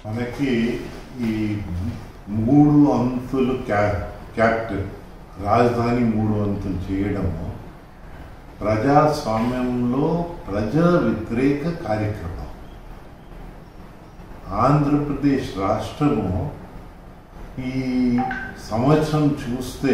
మనకి ఈ మూడు అంతులు క్యా క్యాపిటల్ రాజధాని మూడు అంతులు చేయడము ప్రజాస్వామ్యంలో ప్రజా వ్యతిరేక కార్యక్రమం ఆంధ్రప్రదేశ్ రాష్ట్రము ఈ సంవత్సరం చూస్తే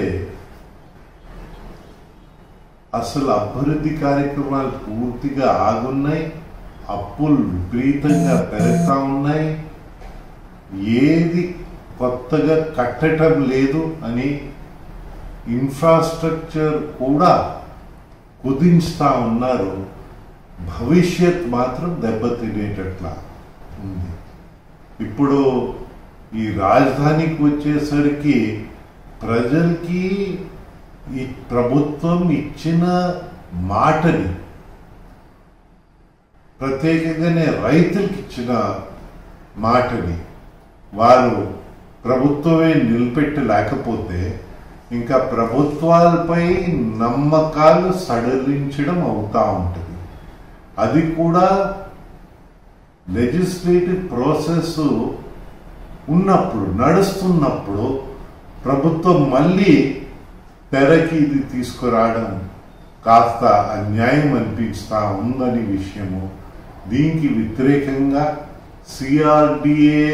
అసలు అభివృద్ధి కార్యక్రమాలు పూర్తిగా ఆగున్నాయి అప్పులు విపరీతంగా పెరుగుతా ఉన్నాయి ఏది కొత్తగా కట్టడం లేదు అని ఇన్ఫ్రాస్ట్రక్చర్ కూడా కుదించుతా ఉన్నారు భవిష్యత్ మాత్రం దెబ్బతినేటట్లా ఉంది ఇప్పుడు ఈ రాజధానికి వచ్చేసరికి ప్రజలకి ఈ ప్రభుత్వం ఇచ్చిన మాటని ప్రత్యేకంగానే రైతులకి ఇచ్చిన మాటని వారు ప్రభుత్వమే నిలబెట్టలేకపోతే ఇంకా ప్రభుత్వాలపై నమ్మకాలు సడలించడం అవుతా ఉంటుంది అది కూడా లెజిస్లేటివ్ ప్రాసెస్ ఉన్నప్పుడు నడుస్తున్నప్పుడు ప్రభుత్వం మళ్ళీ తెరకి ఇది తీసుకురావడం కాస్త అన్యాయం అనిపిస్తా ఉందని విషయము దీనికి వ్యతిరేకంగా సిఆర్డిఏ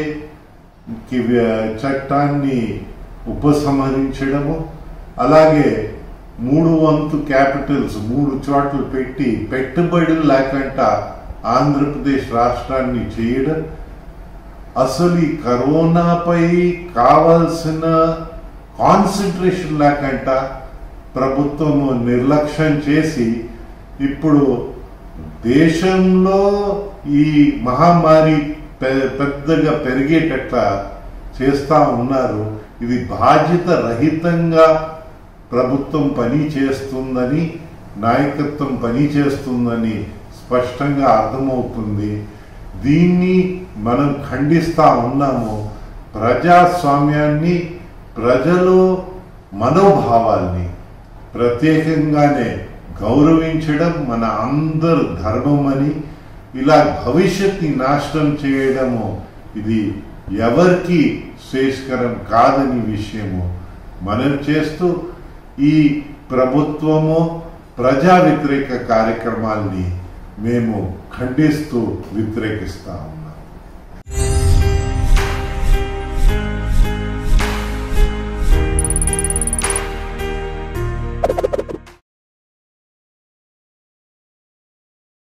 చట్టాన్ని ఉపసంహరించడము అలాగే మూడు వంతు క్యాపిటల్స్ మూడు చోట్ల పెట్టి పెట్టుబడులు లేకుండా ఆంధ్రప్రదేశ్ రాష్ట్రాన్ని చేయడం అసలు ఈ కరోనాపై కావాల్సిన కాన్సన్ట్రేషన్ లేకుండా ప్రభుత్వము నిర్లక్ష్యం చేసి ఇప్పుడు దేశంలో ఈ మహమ్మారి పె- పెద్దగా పెరిగేటట్ల చేస్తా ఉన్నారు ఇది బాధ్యత రహితంగా ప్రభుత్వం పని చేస్తుందని నాయకత్వం పని చేస్తుందని స్పష్టంగా అర్థమవుతుంది దీన్ని మనం ఖండిస్తా ఉన్నాము ప్రజాస్వామ్యాన్ని ప్రజలు మనోభావాల్ని ప్రత్యేకంగానే గౌరవించడం మన అందరు ధర్మమని ఇలా భవిష్యత్ని నాశనం చేయడము ఇది ఎవరికి శ్రేయస్కరం కాదని విషయము మనం చేస్తూ ఈ ప్రభుత్వము ప్రజా వ్యతిరేక కార్యక్రమాల్ని మేము ఖండిస్తూ వ్యతిరేకిస్తాము